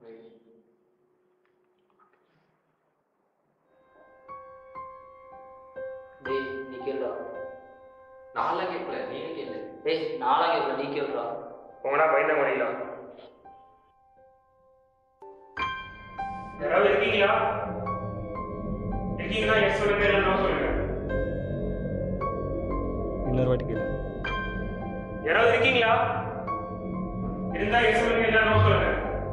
டேய் நீ கேளுடா நான்லாம் கேட்கல நீனே கேளு டேய் நாளாக கேட்கல நீ கேளுடா போங்கடா பயந்த முடியல யாராவது இருக்கீங்களா இருக்கீங்களா எஸ் சொல்லுங்க இல்லை நோ சொல்லுங்க இன்னொரு வாட்டி கேளு யாராவது இருக்கீங்களா இருந்தா எஸ் சொல்லுங்க இல்லை நோ சொல்லுங்க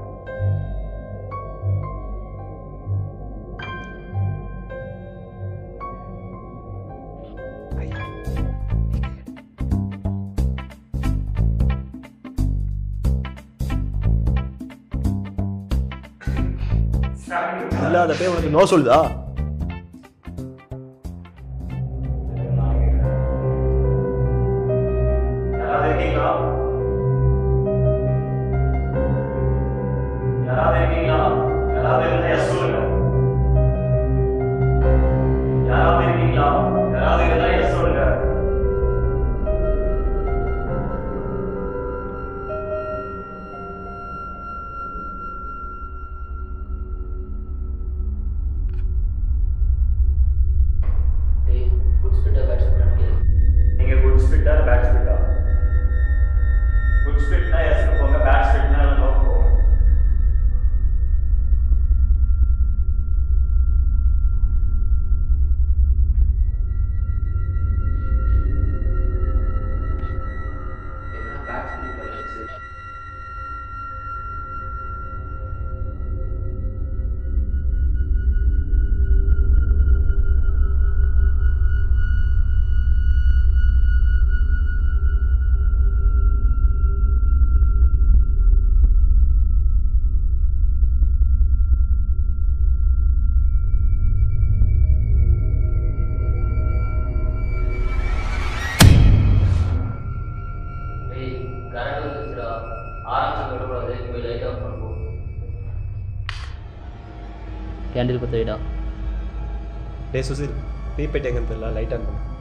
இல்லாத போய் உனக்கு நோ சொல்லுதா யாராவது இருக்கீங்களா யாராவது இருக்கீங்களா யாராவது இருந்தா எஸ் சொல்லுங்க யாராவது இருக்கீங்களா யாராவது இருந்தா எஸ் சொல்லுங்க டேய் குட் ஸ்பிட்டா பேட் ஸ்பிட்டா கேளு நீங்க குட் ஸ்பிட்டா பேட் ஸ்பிட்டா குட் ஸ்பிட்னா எஸ் போங்க பேட் ஸ்பிட்னா நோ போங்க என்ன பேக் ஸ்பீட் பண்ணிச்சு டேய் கரண்ட் வந்துச்சுடா ஆரம்பிச்சு விடக்கூடாது போய் லைட் ஆஃப் பண்ணுவோம் கேண்டில் பற்ற வைடா டே சுசில் தீப்பெட்டி எங்கன்னு தெரியல லைட் ஆன் பண்ணு